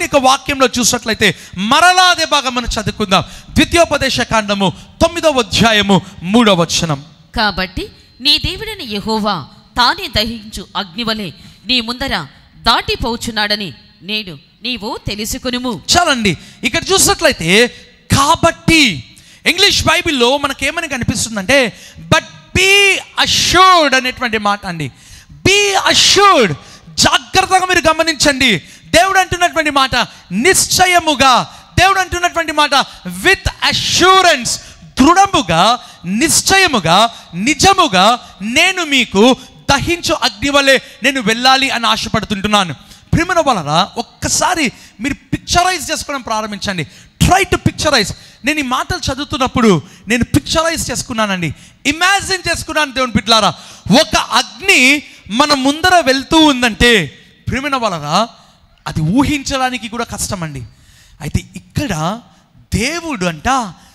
యొక్క వాక్యంలో చూసినట్లయితే మరలా అదే భాగం మనం చదువుకుందాం ద్వితీయోపదేశ కాండము తొమ్మిదవ అధ్యాయము మూడవ వచనం కాబట్టి నీ దేవుడైన యెహోవా తానే దహించు అగ్నివలే నీ ముందర దాటిపోచున్నాడని నేడు నీవు తెలుసుకునుము చాలండి ఇక్కడ చూసినట్లయితే కాబట్టి ఇంగ్లీష్ బైబిల్లో మనకేమని కనిపిస్తుందంటే బట్ బీ అష్యూర్డ్ అనేటువంటి మాట అండి బీ అష్యూర్డ్ జాగ్రత్తగా మీరు గమనించండి దేవుడు అంటున్నటువంటి మాట నిశ్చయముగా దేవుడు అంటున్నటువంటి మాట విత్ అష్యూరెన్స్ దృఢముగా నిశ్చయముగా నిజముగా నేను మీకు దహించు అగ్ని వలె నేను వెళ్ళాలి అని ఆశపడుతుంటున్నాను ప్రిమన వలన ఒక్కసారి మీరు పిక్చరైజ్ చేసుకోవడం ప్రారంభించండి ట్రై టు పిక్చరైజ్ నేను ఈ మాటలు చదువుతున్నప్పుడు నేను పిక్చరైజ్ చేసుకున్నానండి ఇమాజిన్ చేసుకున్నాను దేవుని బిడ్లారా ఒక అగ్ని మన ముందర వెళ్తూ ఉందంటే ప్రిమిన వలన అది ఊహించడానికి కూడా కష్టమండి అయితే ఇక్కడ దేవుడు అంట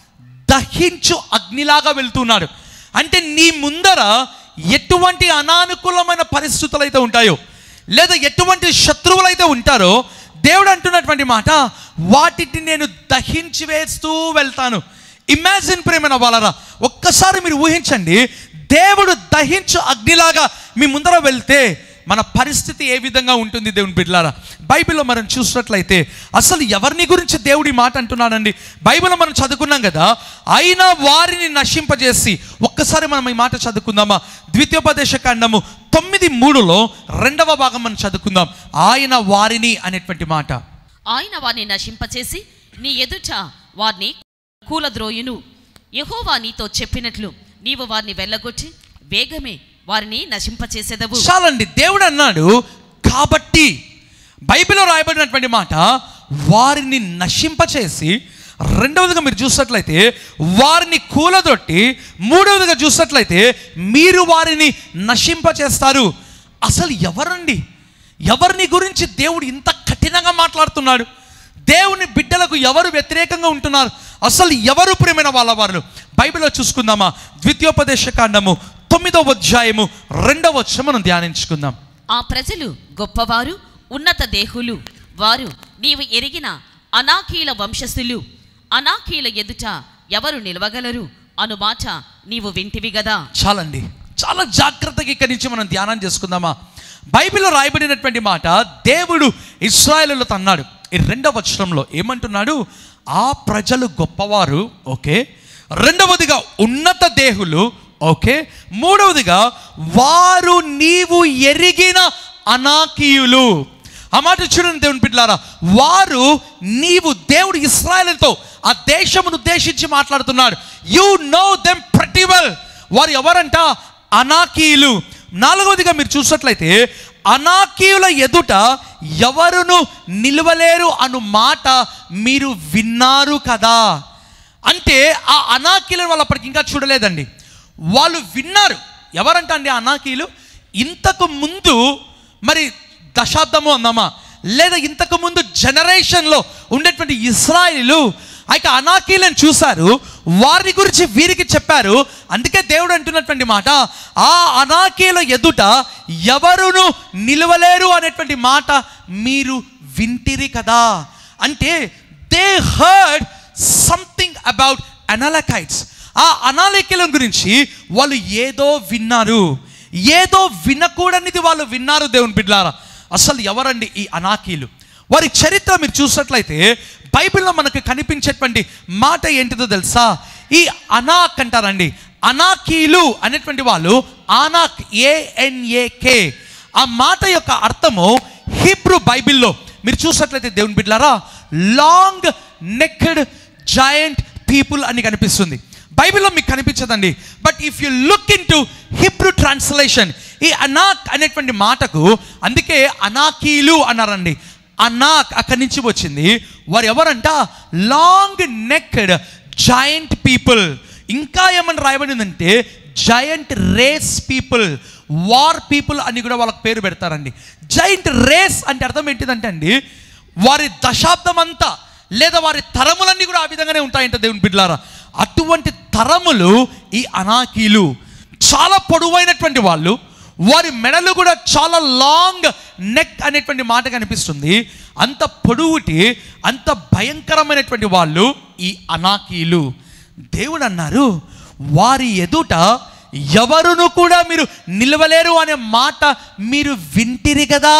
దహించు అగ్నిలాగా వెళ్తున్నాడు అంటే నీ ముందర ఎటువంటి అనానుకూలమైన పరిస్థితులు అయితే ఉంటాయో లేదా ఎటువంటి శత్రువులు అయితే ఉంటారో దేవుడు అంటున్నటువంటి మాట వాటిని నేను దహించి వేస్తూ వెళ్తాను ఇమాజిన్ ప్రేమన వాళ్ళరా ఒక్కసారి మీరు ఊహించండి దేవుడు దహించు అగ్నిలాగా మీ ముందర వెళ్తే మన పరిస్థితి ఏ విధంగా ఉంటుంది దేవుని బిడ్డలారా బైబిల్లో మనం చూసినట్లయితే అసలు ఎవరిని గురించి దేవుడి మాట అంటున్నాడండి బైబిల్లో మనం చదువుకున్నాం కదా అయినా వారిని నశింపజేసి ఒక్కసారి మనం ఈ మాట చదువుకుందామా ద్వితీయోపదేశ కాండము తొమ్మిది మూడులో రెండవ భాగం మనం చదువుకుందాం ఆయన వారిని అనేటువంటి మాట ఆయన వారిని నశింపచేసి నీ ఎదుట వారిని కూలద్రోయును యెహోవా నీతో చెప్పినట్లు నీవు వారిని వెళ్ళగొట్టి వేగమే వారిని నశింపచేసేదవు చాలండి దేవుడు అన్నాడు కాబట్టి బైబిల్లో రాయబడినటువంటి మాట వారిని నశింపచేసి రెండవదిగా మీరు చూసినట్లయితే వారిని కూలదొట్టి మూడవదిగా చూసినట్లయితే మీరు వారిని నశింపచేస్తారు అసలు ఎవరండి ఎవరిని గురించి దేవుడు ఇంత కఠినంగా మాట్లాడుతున్నాడు దేవుని బిడ్డలకు ఎవరు వ్యతిరేకంగా ఉంటున్నారు అసలు ఎవరు ప్రేమైన వాళ్ళ వారు బైబిల్లో చూసుకుందామా ద్వితీయోపదేశ కాండము తొమ్మిదవ అధ్యాయము రెండవ వచ్చం మనం ధ్యానించుకుందాం ఆ ప్రజలు గొప్పవారు ఉన్నత దేహులు వారు నీవు ఎరిగిన అనాకీల వంశస్థులు అనాకీల ఎదుట ఎవరు నిలవగలరు అను మాట నీవు వింటివి గదా చాలండి చాలా జాగ్రత్తగా ఇక్కడి నుంచి మనం ధ్యానం చేసుకుందామా బైబిల్లో రాయబడినటువంటి మాట దేవుడు ఇస్రాయేలులతో అన్నాడు ఈ రెండవ వచనంలో ఏమంటున్నాడు ఆ ప్రజలు గొప్పవారు ఓకే రెండవదిగా ఉన్నత దేహులు ఓకే మూడవదిగా వారు నీవు ఎరిగిన అనాకీయులు ఆ మాట చూడండి దేవుని బిడ్డలారా వారు నీవు దేవుడు ఇస్రాయలతో ఆ దేశమును ఉద్దేశించి మాట్లాడుతున్నాడు యు నో దెమ్ ప్రతి వెల్ వారు ఎవరంట అనాకీయులు నాలుగవదిగా మీరు చూసినట్లయితే అనాకీయుల ఎదుట ఎవరును నిలవలేరు అను మాట మీరు విన్నారు కదా అంటే ఆ అనాకీలను వాళ్ళు అప్పటికి ఇంకా చూడలేదండి వాళ్ళు విన్నారు ఎవరంట అండి ఆ అనాకీలు ఇంతకు ముందు మరి దశాబ్దము అందామా లేదా ఇంతకు ముందు జనరేషన్లో ఉండేటువంటి ఇస్రాయిలు అయితే అనాకీలను చూశారు వారి గురించి వీరికి చెప్పారు అందుకే దేవుడు అంటున్నటువంటి మాట ఆ అనాకీల ఎదుట ఎవరును నిలవలేరు అనేటువంటి మాట మీరు వింటిరి కదా అంటే they heard something about Amalekites ఆ అనాలికల గురించి వాళ్ళు ఏదో విన్నారు ఏదో వినకూడనిది వాళ్ళు విన్నారు దేవుని బిడ్లారా అసలు ఎవరండి ఈ అనాకీలు వారి చరిత్ర మీరు చూసినట్లయితే బైబిల్లో మనకు కనిపించేటువంటి మాట ఏంటిదో తెలుసా ఈ అనాక్ అంటారండి అనాకీలు అనేటువంటి వాళ్ళు ఆనాక్ ఏఎన్ఏకే ఆ మాట యొక్క అర్థము హీబ్రూ బైబిల్లో మీరు చూసినట్లయితే దేవుని బిడ్లారా లాంగ్ నెక్డ్ జాయింట్ పీపుల్ అని కనిపిస్తుంది బైబిల్లో మీకు కనిపించదండి but if you look in to Hebrew translation ఈ అనాక్ అనేటువంటి మాటకు అందుకే అనాకీలు అన్నారండి అనాక్ అక్కడి నుంచి వచ్చింది వారు ఎవరంట లాంగ్ నెక్డ్ జాయింట్ పీపుల్ ఇంకా ఏమని రాయబడిందంటే giant race people war people అని కూడా వాళ్ళకి పేరు పెడతారండి జైంట్ రేస్ అంటే అర్థం ఏంటిదంటే అండి వారి దశాబ్దం అంతా లేదా వారి తరములన్నీ కూడా ఆ విధంగానే ఉంటాయంట దేవుని బిడ్లారా అటువంటి తరములు ఈ అనాకీలు చాలా పొడవైనటువంటి వాళ్ళు వారి మెడలు కూడా చాలా లాంగ్ నెక్ అనేటువంటి మాట కనిపిస్తుంది అంత పొడువుటి అంత భయంకరమైనటువంటి వాళ్ళు ఈ అనాకీలు దేవుడు అన్నారు వారి ఎదుట ఎవరును కూడా మీరు నిలవలేరు అనే మాట మీరు వింటిరి కదా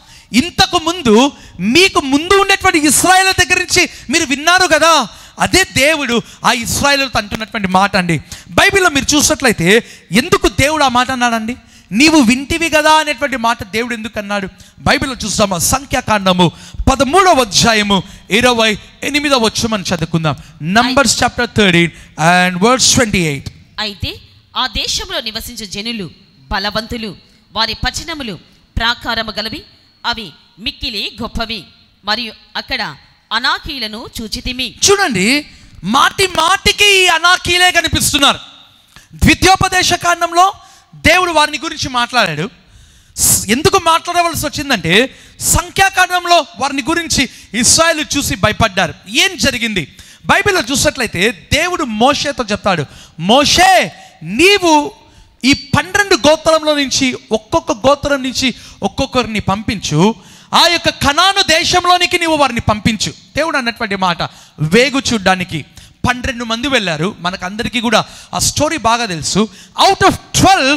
ఇంతకు ముందు మీకు ముందు ఉండేటువంటి ఇస్రాయేల్ దగ్గర నుంచి మీరు విన్నారు కదా అదే దేవుడు ఆ ఇస్రాయేల్తో అంటున్నటువంటి మాట అండి బైబిల్లో మీరు చూసినట్లయితే ఎందుకు దేవుడు ఆ మాట అన్నాడండి నీవు వింటివి కదా అనేటువంటి మాట దేవుడు ఎందుకు అన్నాడు బైబిల్లో చూస్తామా సంఖ్యాకాండము పదమూడవ అధ్యాయము ఇరవై ఎనిమిదవ వచ్చు మనం చదువుకుందాం Numbers chapter thirteen and words twenty eight అయితే ఆ దేశంలో నివసించు జనులు బలవంతులు వారి పచనములు ప్రాకారము గలవి అవి మిక్కిలి గొప్పవి మరియు అక్కడ అనాకీలను చూచితిమి చూడండి మాటి మాటికి ఈ అనాకీలే కనిపిస్తున్నారు ద్వితీయోపదేశ కాండంలో దేవుడు వారిని గురించి మాట్లాడాడు స్- ఎందుకు మాట్లాడవలసి వచ్చిందంటే సంఖ్యాకాండంలో వారిని గురించి ఇస్రాయల్ చూసి భయపడ్డారు ఏం జరిగింది బైబిల్లో చూసినట్లయితే దేవుడు మోషేతో చెప్తాడు మోషే నీవు ఈ పన్నెండు గోత్రంలో నుంచి ఒక్కొక్క గోత్రం నుంచి ఒక్కొక్కరిని పంపించు ఆ యొక్క కనాను దేశంలోనికి నీవు వారిని పంపించు దేవుడు అన్నటువంటి మాట వేగు చూడ్డానికి పన్నెండు మంది వెళ్ళారు మనకందరికీ కూడా ఆ స్టోరీ బాగా తెలుసు అవుట్ ఆఫ్ ట్వెల్వ్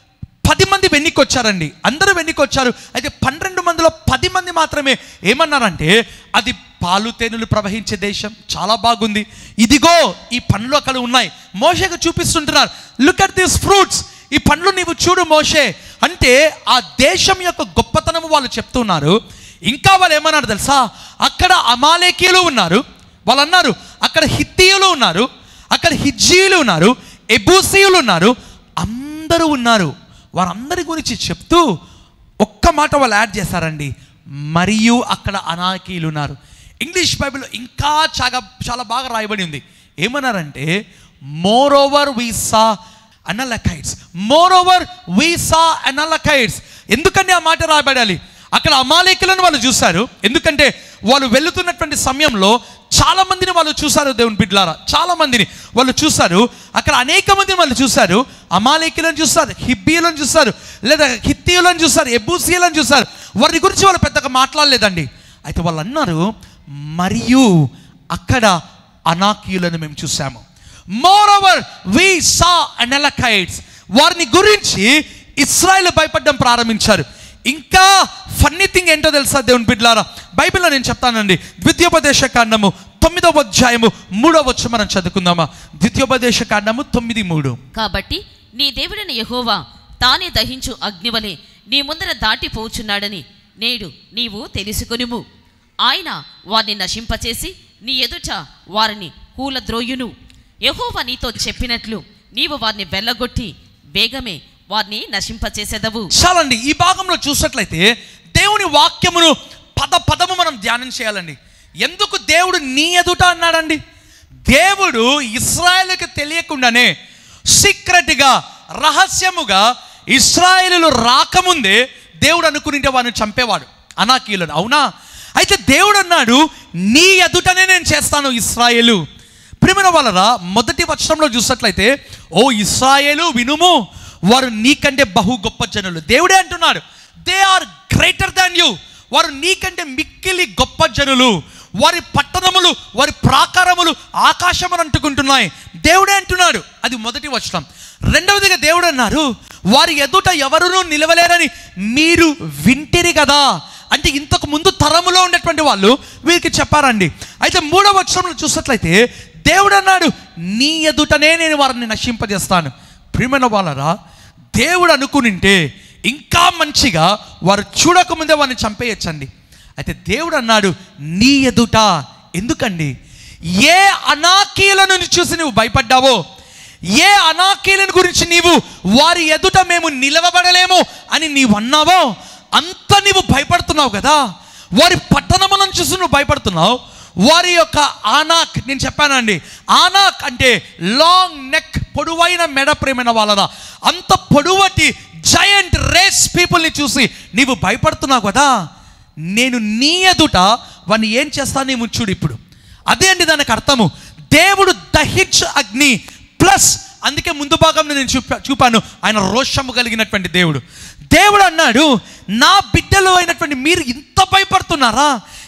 పది మంది వెన్నికి వచ్చారండి అందరూ వెన్నికి వచ్చారు అయితే పన్నెండు మందిలో పది మంది మాత్రమే ఏమన్నారంటే అది పాలు తేనెలు ప్రవహించే దేశం చాలా బాగుంది ఇదిగో ఈ పండ్లు అక్కడ ఉన్నాయి మోషేగా చూపిస్తుంటున్నారు లుక్ అట్ దిస్ ఫ్రూట్స్ ఈ పండ్లు నీవు చూడు మోషే అంటే ఆ దేశం యొక్క గొప్పతనము వాళ్ళు చెప్తున్నారు ఇంకా వాళ్ళు ఏమన్నారు తెలుసా అక్కడ అమాలేకీయులు ఉన్నారు వాళ్ళు అన్నారు అక్కడ హిత్తీయులు ఉన్నారు అక్కడ హిజ్జీయులు ఉన్నారు ఎబూసీయులు ఉన్నారు అందరూ ఉన్నారు వారందరి గురించి చెప్తూ ఒక్క మాట వాళ్ళు యాడ్ చేశారండి మరియు అక్కడ అనాకీలు ఉన్నారు ఇంగ్లీష్ బైబిల్లో ఇంకా చాలా చాలా బాగా రాయబడి ఉంది ఏమన్నారంటే moreover we saw Amalekites moreover we saw Amalekites ఎందుకంటే ఆ మాట రాయబడాలి అక్కడ అమాలేకులను వాళ్ళు చూశారు ఎందుకంటే వాళ్ళు వెళుతున్నటువంటి సమయంలో చాలా మందిని వాళ్ళు చూశారు దేవుని బిడ్లారా చాలా మందిని వాళ్ళు చూశారు అక్కడ అనేక మందిని వాళ్ళు చూశారు అమాలేకులను చూస్తారు హిబ్బీలను చూస్తారు లేదా హిత్తీయులను చూస్తారు ఎబూసీలను చూస్తారు వారి గురించి వాళ్ళు పెద్దగా మాట్లాడలేదండి అయితే వాళ్ళు అన్నారు మరియు అక్కడ అనాకీయులను మేము చూసాము మోర్ ఓవర్ వి సా అనలకైట్స్ వారిని గురించి ఇస్రాయల్ భయపడడం ప్రారంభించారు ఇంకా ఫన్నీ థింగ్ ఏంటో తెలుసా దేవుని బిడ్లారా బైబిల్లో నేను చెప్తానండి ద్వితీయోపదేశ కాండము తొమ్మిదవ అధ్యాయము మూడవ వచ్చి మనం చదువుకుందామా ద్వితీయోపదేశ కాండము తొమ్మిది మూడు కాబట్టి నీ దేవుడైన యెహోవా తానే దహించు అగ్నివలే నీ ముందర దాటిపోచున్నాడని నేడు నీవు తెలుసుకొనుము ఆయన వారిని నశింపచేసి నీ ఎదుట వారిని కూలద్రోయును యెహోవా నీతో చెప్పినట్లు నీవు వారిని వెళ్ళగొట్టి వేగమే వారిని నశింపచేసెదవు చాలండి ఈ భాగంలో చూసినట్లయితే దేవుని వాక్యమును పద పదము మనం ధ్యానం చేయాలండి ఎందుకు దేవుడు నీ ఎదుట అన్నాడండి దేవుడు ఇస్రాయేల్కి తెలియకుండానే సీక్రెట్గా రహస్యముగా ఇస్రాయేలు రాకముందే దేవుడు అనుకునింటే వాడిని చంపేవాడు అనాకీలను అవునా అయితే దేవుడు అన్నాడు నీ ఎదుటనే నేను చేస్తాను ఇస్రాయేలు ప్రిమిన వలన మొదటి వచనంలో చూసినట్లయితే ఓ ఇస్రాయేలు వినుము వారు నీకంటే బహు గొప్ప జనులు దేవుడే అంటున్నాడు they are greater than you వారు నీకంటే మిక్కిలి గొప్ప జనులు వారి పట్టణములు వారి ప్రాకారములు ఆకాశమును అంటుకుంటున్నాయి దేవుడే అంటున్నాడు అది మొదటి వచనం రెండవదిగా దేవుడు అన్నారు వారి ఎదుట ఎవరునూ నిలవలేరని మీరు వింటిరి కదా అంటే ఇంతకు ముందు తరములో ఉండేటువంటి వాళ్ళు వీరికి చెప్పారండి అయితే మూడవ వచనంలో చూసినట్లయితే దేవుడు అన్నాడు నీ ఎదుటనే నేను వారిని నశింపజేస్తాను ప్రియమైన వాళ్ళరా దేవుడు అనుకునింటే ఇంకా మంచిగా వారు చూడకముందే వారిని చంపేయచ్చండి అయితే దేవుడు అన్నాడు నీ ఎదుట ఎందుకండి ఏ అనాకీలను చూసి నువ్వు భయపడ్డావో ఏ అనాకీలను గురించి నీవు వారి ఎదుట మేము నిలవబడలేము అని నీవు అన్నావో అంత నీవు భయపడుతున్నావు కదా వారి పట్టణములను చూసి నువ్వు భయపడుతున్నావు వారి యొక్క ఆనాక్ నేను చెప్పానండి ఆనాక్ అంటే లాంగ్ నెక్ పొడవైన మెడ ప్రేమైన వాళ్ళదా అంత పొడవటి జయంట్ రేస్ పీపుల్ని చూసి నీవు భయపడుతున్నావు కదా నేను నీ ఎదుట వాడిని ఏం చేస్తాను నీ చూడు ఇప్పుడు అదే అండి దానికి అర్థము దేవుడు దహించ అగ్ని ప్లస్ అందుకే ముందు భాగంలో నేను చూపా చూపాను ఆయన రోషము కలిగినటువంటి దేవుడు దేవుడు అన్నాడు నా బిడ్డలు అయినటువంటి మీరు ఇంత భయపడుతున్నారా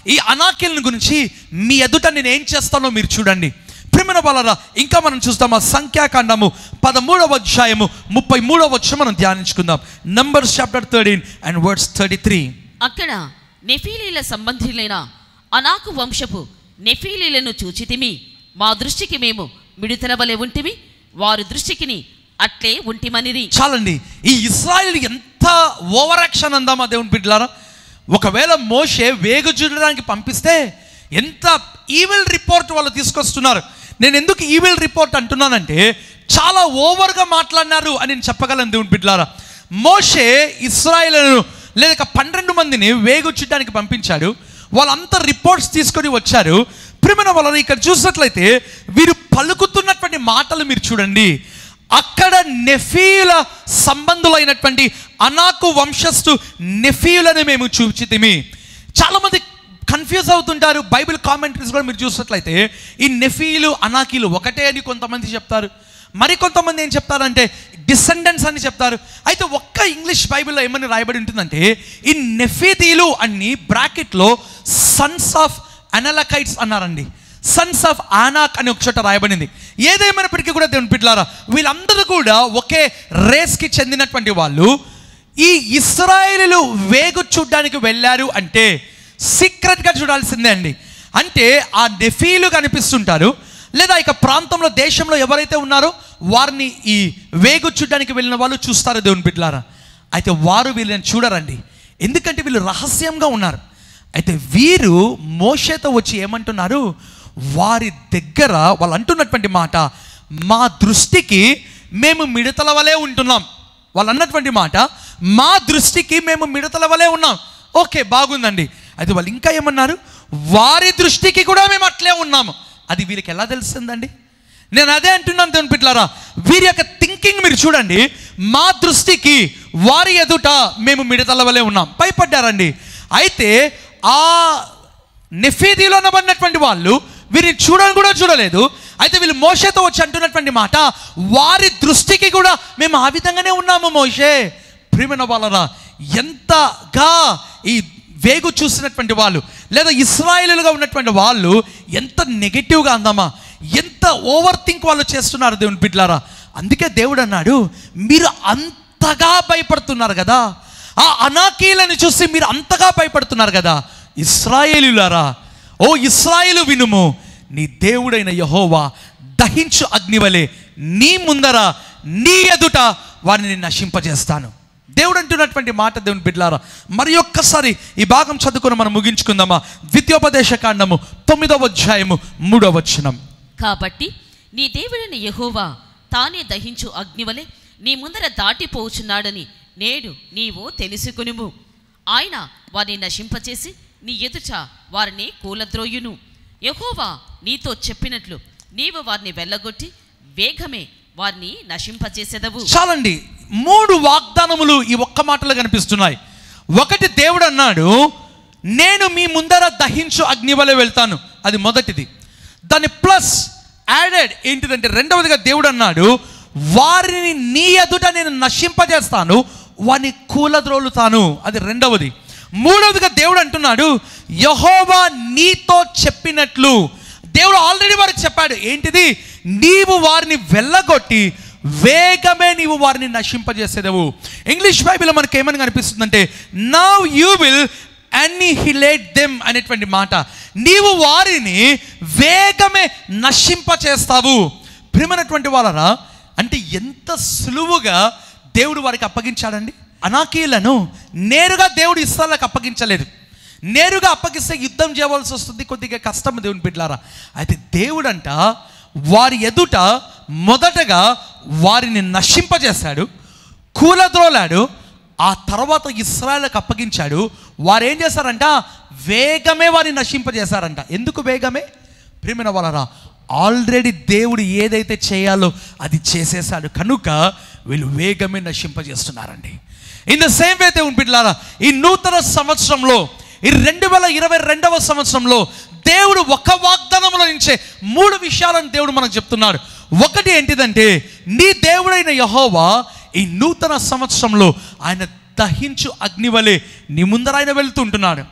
ఈ అనాకిల్ని గురించి మీ ఎదుట నేను ఏం చేస్తానో మీరు చూడండి ప్రిమిన వలన ఇంకా మనం చూస్తాం ఆ సంఖ్యాకాండము పదమూడవ అధ్యాయము ముప్పై మూడవ వచ్చి మనం ధ్యానించుకుందాం Numbers chapter thirteen and words thirty three అక్కడ నెఫీలీల సంబంధులైన అనాకు వంశపు నెఫీలీలను చూచితిమి మా దృష్టికి మేము మిడతల వలె ఉంటిమి వారి దృష్టికిని అట్లే ఉంటిమనిరి చాలండి ఈ ఇస్రాయిల్ ఎంత ఓవర్ యాక్షన్ అందామా దేవుని బిడ్డలారా ఒకవేళ మోషే వేగు చూడడానికి పంపిస్తే ఎంత ఈవిల్ రిపోర్ట్ వాళ్ళు తీసుకొస్తున్నారు నేను ఎందుకు ఈవిల్ రిపోర్ట్ అంటున్నానంటే చాలా ఓవర్గా మాట్లాడినారు అని నేను చెప్పగలను దేవుని బిడ్డలారా మోషే ఇస్రాయిలను లేక పన్నెండు మందిని వేగు చూడడానికి పంపించాడు వాళ్ళంతా రిపోర్ట్స్ తీసుకొని వచ్చారు ప్రిమిన వాళ్ళని ఇక్కడ చూసినట్లయితే వీరు పలుకుతున్నటువంటి మాటలు మీరు చూడండి అక్కడ నెఫీల సంబంధులైనటువంటి అనాకు వంశస్థు నెఫీలను మేము చూచితిమి చాలామంది కన్ఫ్యూజ్ అవుతుంటారు బైబిల్ కామెంటరీస్ కూడా మీరు చూసినట్లయితే ఈ నెఫీలు అనాకీలు ఒకటే అని కొంతమంది చెప్తారు మరి కొంతమంది ఏం చెప్తారంటే డిసెండెంట్స్ అని చెప్తారు అయితే ఒక్క ఇంగ్లీష్ బైబిల్లో ఏమని రాయబడి ఉంటుందంటే ఈ నెఫీతీలు అన్ని బ్రాకెట్లో సన్స్ ఆఫ్ అనలకైట్స్ అన్నారండి సన్స్ ఆఫ్ ఆనాక్ అని ఒక చోట రాయబడింది ఏదేమైనప్పటికీ కూడా దేవుని బిడ్డలారా వీళ్ళందరూ కూడా ఒకే రేస్కి చెందినటువంటి వాళ్ళు ఈ ఇస్రాయేలీలు వేగు చూడ్డానికి వెళ్ళారు అంటే సీక్రెట్గా చూడాల్సిందే అండి అంటే ఆ నెఫీలు కనిపిస్తుంటారు లేదా ఇక ప్రాంతంలో దేశంలో ఎవరైతే ఉన్నారో వారిని ఈ వేగు చూడ్డానికి వెళ్ళిన వాళ్ళు చూస్తారు దేవుని బిడ్డలారా అయితే వారు వీళ్ళని చూడరండి ఎందుకంటే వీళ్ళు రహస్యంగా ఉన్నారు అయితే వీరు మోషేతో వచ్చి ఏమంటున్నారు వారి దగ్గర వాళ్ళు అంటున్నటువంటి మాట మా దృష్టికి మేము మిడతల వలె ఉంటున్నాం వాళ్ళు అన్నటువంటి మాట మా దృష్టికి మేము మిడతల వలె ఉన్నాం ఓకే బాగుందండి అయితే వాళ్ళు ఇంకా ఏమన్నారు వారి దృష్టికి కూడా మేము అట్లే ఉన్నాము అది వీరికి ఎలా తెలిసిందండి నేను అదే అంటున్నాను దేవుని బిడ్డలారా వీరి యొక్క థింకింగ్ మీరు చూడండి మా దృష్టికి వారి ఎదుట మేము మిడతల వలె ఉన్నాం భయపడ్డారండి అయితే ఆ నెఫీదీలో అనబడినటువంటి వాళ్ళు వీరిని చూడని కూడా చూడలేదు అయితే వీళ్ళు మోషేతో వచ్చి అంటున్నటువంటి మాట వారి దృష్టికి కూడా మేము ఆ విధంగానే ఉన్నాము మోషే ప్రియమైన వాళ్ళరా ఎంతగా ఈ వేగు చూసినటువంటి వాళ్ళు లేదా ఇస్రాయిలుగా ఉన్నటువంటి వాళ్ళు ఎంత నెగిటివ్గా అందామా ఎంత ఓవర్ థింక్ వాళ్ళు చేస్తున్నారు దేవుని బిడ్లారా అందుకే దేవుడు అన్నాడు మీరు అంతగా భయపడుతున్నారు కదా ఆ అనాకీలను చూసి మీరు అంతగా భయపడుతున్నారు కదా ఇస్రాయేలులారా ఓ ఇస్రాయేలు వినుము నీ దేవుడైన యహోవా దహించు అగ్నివలే నీ ముందర నీ ఎదుట వారిని నశింపజేస్తాను దేవుడు అంటున్నటువంటి మాట దేవుని బిడ్లారా మరి ఒక్కసారి ఈ భాగం చదువుకొని మనం ముగించుకుందామా ద్వితీయోపదేశ కాండము తొమ్మిదవ అధ్యాయము మూడవ వచనం కాబట్టి నీ దేవుడైన యెహోవా తానే దహించు అగ్నివలె నీ ముందర దాటిపోవుచున్నాడని నేడు నీవు తెలుసుకునుము ఆయన వారిని నశింపచేసి నీ ఎదుట వారిని కూలద్రోయును యెహోవా నీతో చెప్పినట్లు నీవు వారిని వెళ్ళగొట్టి వేగమే వారిని నశింపచేసెదవు చాలండి మూడు వాగ్దానములు ఈ ఒక్క మాటలో కనిపిస్తున్నాయి ఒకటి దేవుడు అన్నాడు నేను మీ ముందర దహించు అగ్ని వలె వెళ్తాను అది మొదటిది దాని ప్లస్ యాడెడ్ ఏంటిదంటే రెండవదిగా దేవుడు అన్నాడు వారిని నీ ఎదుట నేను నశింపజేస్తాను వారిని కూలద్రోలుతాను అది రెండవది మూడవదిగా దేవుడు అంటున్నాడు యహోవా నీతో చెప్పినట్లు దేవుడు ఆల్రెడీ వారికి చెప్పాడు ఏంటిది నీవు వారిని వెళ్ళగొట్టి వేగమే నీవు వారిని నశింపజేసేదవు ఇంగ్లీష్ బైబిల్లో మనకి ఏమని కనిపిస్తుందంటే now you will annihilate them అనేటువంటి మాట నీవు వారిని వేగమే నశింపచేస్తావు ప్రియమైనటువంటి వాళ్ళరా అంటే ఎంత సులువుగా దేవుడు వారికి అప్పగించాడండి అనాకీలను నేరుగా దేవుడు ఇస్రాలకు అప్పగించలేదు నేరుగా అప్పగిస్తే యుద్ధం చేయవలసి వస్తుంది కొద్దిగా కష్టం దేవుని బిడ్డలారా అయితే దేవుడంట వారి ఎదుట మొదటగా వారిని నశింపజేశాడు కూలద్రోలాడు ఆ తర్వాత ఇస్రాయలకు అప్పగించాడు వారు ఏం చేశారంట వేగమే వారిని నశింపజేశారంట ఎందుకు వేగమే ప్రేమిన వాళ్ళరా ఆల్రెడీ దేవుడు ఏదైతే చేయాలో అది చేసేసాడు కనుక వీళ్ళు వేగమే నశింపజేస్తున్నారండి ఇన్ ద సేమ్ వే దేవుని బిడ్డలారా ఈ నూతన సంవత్సరంలో ఈ రెండు వేల ఇరవై రెండవ సంవత్సరంలో దేవుడు ఒక వాగ్దానంలో నుంచే మూడు విషయాలను దేవుడు మనకు చెప్తున్నాడు ఒకటి ఏంటిదంటే నీ దేవుడైన యహోవా ఈ నూతన సంవత్సరంలో ఆయన దహించు అగ్ని వలె నీ ముందర ఆయన వెళ్తుంటున్నాడు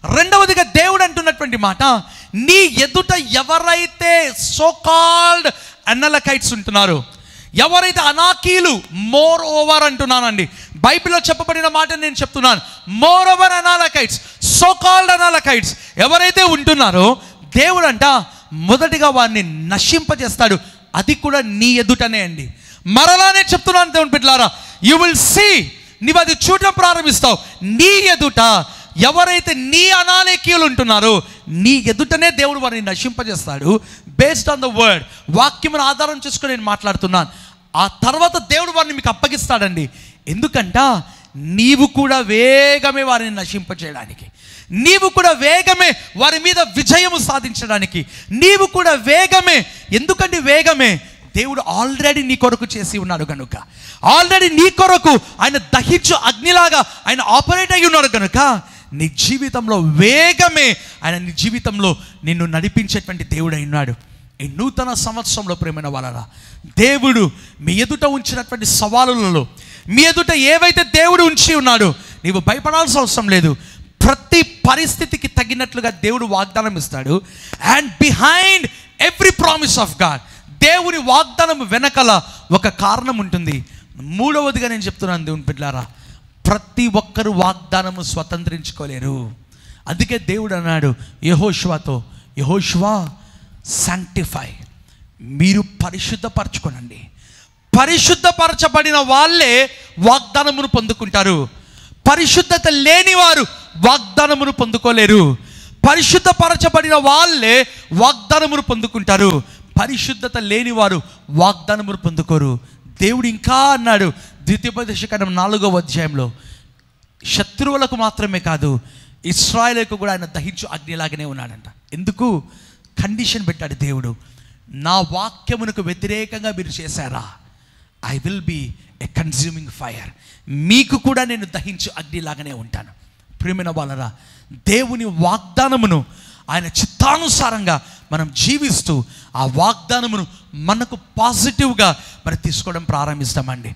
రెండవదిగా దేవుడు అంటున్నటువంటి మాట నీ ఎదుట ఎవరైతే సోకాల్డ్ అనలకైట్స్ ఉంటున్నారో ఎవరైతే అనాకీలు మోర్ ఓవర్ అంటున్నానండి బైబిల్లో చెప్పబడిన మాట నేను చెప్తున్నాను moreover Amalekites so called Amalekites ఎవరైతే ఉంటున్నారో దేవుడు అంట మొదటిగా వారిని నశింపజేస్తాడు అది కూడా నీ ఎదుటనే అండి మరలానే చెప్తున్నాను దేవుని బిడ్డలారా యు విల్ సీ నీవు అది చూడటం ప్రారంభిస్తావు నీ ఎదుట ఎవరైతే నీ అనాలేకీయులు ఉంటున్నారో నీ ఎదుటనే దేవుడు వారిని నశింపజేస్తాడు బేస్డ్ ఆన్ ద వర్డ్ వాక్యమును ఆధారం చేసుకుని నేను మాట్లాడుతున్నాను ఆ తర్వాత దేవుడు వారిని మీకు అప్పగిస్తాడండి ఎందుకంట నీవు కూడా వేగమే వారిని నశింపజేయడానికి నీవు కూడా వేగమే వారి మీద విజయము సాధించడానికి నీవు కూడా వేగమే ఎందుకంటే వేగమే దేవుడు ఆల్రెడీ నీ కొరకు చేసి ఉన్నాడు కనుక ఆల్రెడీ నీ కొరకు ఆయన దహించు అగ్నిలాగా ఆయన ఆపరేట్ అయి ఉన్నాడు కనుక నీ జీవితంలో వేగమే ఆయన నీ జీవితంలో నిన్ను నడిపించేటువంటి దేవుడు అయి ఉన్నాడు ఈ నూతన సంవత్సరంలో ప్రేమైన వాళ్ళరా దేవుడు మీ ఎదుట ఉంచినటువంటి సవాలులలో మీ ఎదుట ఏవైతే దేవుడు ఉంచి ఉన్నాడో నీవు భయపడాల్సిన అవసరం లేదు ప్రతి పరిస్థితికి తగినట్లుగా దేవుడు వాగ్దానం ఇస్తాడు and behind every promise of God దేవుని వాగ్దానం వెనకల ఒక కారణం ఉంటుంది మూడవదిగా నేను చెప్తున్నాను దేవుని బిడ్డారా ప్రతి ఒక్కరు వాగ్దానము స్వతంత్రించుకోలేరు అందుకే దేవుడు అన్నాడు యహోష్వాతో యహోష్వా శాంక్టిఫై మీరు పరిశుద్ధపరచుకోనండి పరిశుద్ధపరచబడిన వాళ్ళే వాగ్దానమును పొందుకుంటారు పరిశుద్ధత లేని వారు వాగ్దానమును పొందుకోలేరు పరిశుద్ధపరచబడిన వాళ్ళే వాగ్దానమును పొందుకుంటారు పరిశుద్ధత లేని వారు వాగ్దానమును పొందుకోరు దేవుడు ఇంకా అన్నాడు ద్వితీయోపదేశకరం నాలుగవ అధ్యాయంలో శత్రువులకు మాత్రమే కాదు ఇస్రాయలకు కూడా ఆయన దహించు అగ్నిలాగానే ఉన్నాడంట ఎందుకు కండిషన్ పెట్టాడు దేవుడు నా వాక్యమునకు వ్యతిరేకంగా మీరు చేశారా I will be a consuming fire మీకు కూడా నేను దహించు అగ్నిలాగానే ఉంటాను ప్రియమైన వాళ్ళరా దేవుని వాగ్దానమును ఆయన చిత్తానుసారంగా మనం జీవిస్తూ ఆ వాగ్దానమును మనకు పాజిటివ్గా మరి తీసుకోవడం ప్రారంభిస్తామండి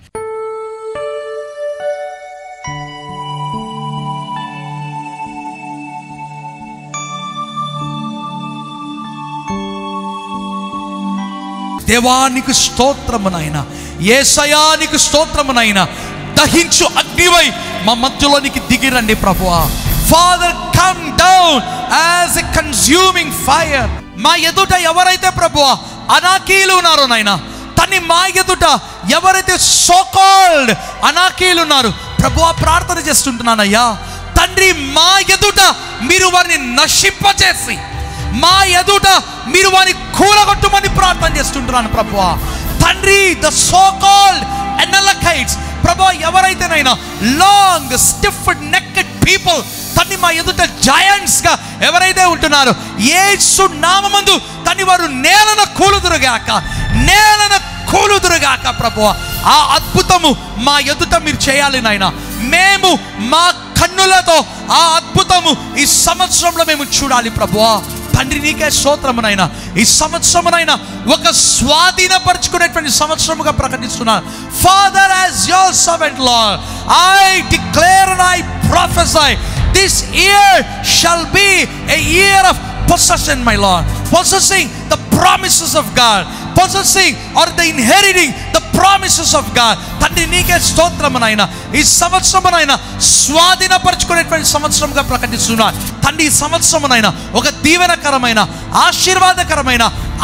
దేవానికి స్తోత్రమునైనా ఏసయానికి స్తోత్రమునైనా దహించు అగ్నివై మా మధ్యలోనికి దిగిరండి ప్రభువా father come down as a consuming fire మా ఎదుట ఎవరైతే ప్రభువా అనాకీలు ఉన్నారో నాయన తన్ని మా ఎదుట ఎవరైతే సోకాల్డ్ అనాకీలు ఉన్నారు ప్రభువా ప్రార్థన చేస్తుంటున్నానయ్యా తండ్రి మా ఎదుట మీరు వారిని నశింపచేసి మా ఎదుట మీరు వారిని కూలగొట్టుమని ప్రార్థన చేస్తుంటున్నాను ప్రభు తండ్రి ద సో కాల్డ్ ఎనలకైట్స్ ప్రభు ఎవరైతేనైనా లాంగ్ స్టిఫ్ నెక్కెడ్ పీపుల్ తన్ని మా ఎదుట జాయింట్స్ గా ఎవరైతే ఉంటున్నారో ఏసు నామందు తన్ని వారు నేలన కూలుదురుగాక నేలన కూలుదురుగాక ప్రభు ఆ అద్భుతము మా ఎదుట మీరు చేయాలి నాయన మేము మా కన్నులతో ఆ అద్భుతము ఈ సంవత్సరంలో మేము చూడాలి ప్రభువా తండ్రి నీకే స్తోత్రమునైనా ఈ సంవత్సరమునైనా ఒక స్వాధీనపరచుకునేటువంటి సంవత్సరముగా ప్రకటిస్తున్నాను father as your servant lord I declare and I prophesy this year shall be a year of possession my lord possessing the promises of god possessing or the inheriting the promises of god తండ్రి నీకే స్తోత్రమునైనా ఈ సంవత్సరమునైనా స్వాధీనపరచుకునేటువంటి సంవత్సరంగా ప్రకటిస్తున్నాను తండ్రి ఈ సంవత్సరమునైనా ఒక దీవెనకరమైన ఆశీర్వాదకరమైన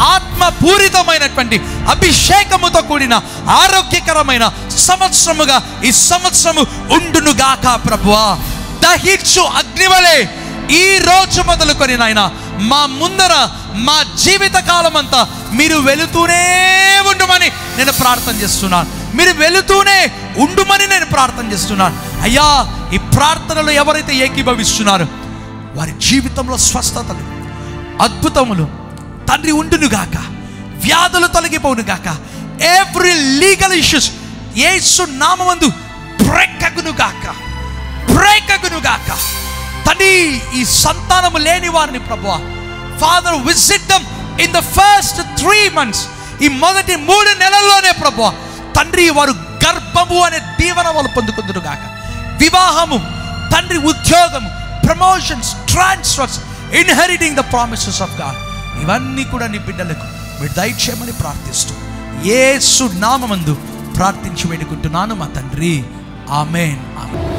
ఆత్మపూరితమైనటువంటి అభిషేకముతో కూడిన ఆరోగ్యకరమైన సంవత్సరముగా ఈ సంవత్సరము ఉండునుగాక ప్రభువా దహించు అగ్నివలే ఈ రోజు మొదలుకొని నాయన మా ముందర మా జీవిత కాలం అంతా మీరు వెళుతూనే ఉండుమని నేను ప్రార్థన చేస్తున్నాను మీరు వెళుతూనే ఉండుమని నేను ప్రార్థన చేస్తున్నాను అయ్యా ఈ ప్రార్థనలో ఎవరైతే ఏకీభవిస్తున్నారో వారి జీవితంలో స్వస్థతలు అద్భుతములు తండ్రి ఉండునుగాక వ్యాధులు తొలగిపోనుగాక ఎవ్రీ లీగల్ ఇష్యూస్ ఏసు నామందు బ్రేక్ అగునుగాక బ్రేక్ అగునుగాక తండ్రి ఈ సంతానము లేని వారిని ప్రభు father visit them in the first three months ఈ మొదటి మూడు నెలల్లోనే ప్రభు తండ్రి వారు గర్భము అనే దీవెన వాళ్ళు పొందుకుందురు గాక వివాహము తండ్రి ఉద్యోగము promotions transfers inheriting the promises of God ఇవన్నీ కూడా నీ బిడ్డలకు మీరు దయచేయమని ప్రార్థిస్తూ యేసు నామమందు ప్రార్థించి వేడుకుంటున్నాను మా తండ్రి ఆమెన్ ఆమెన్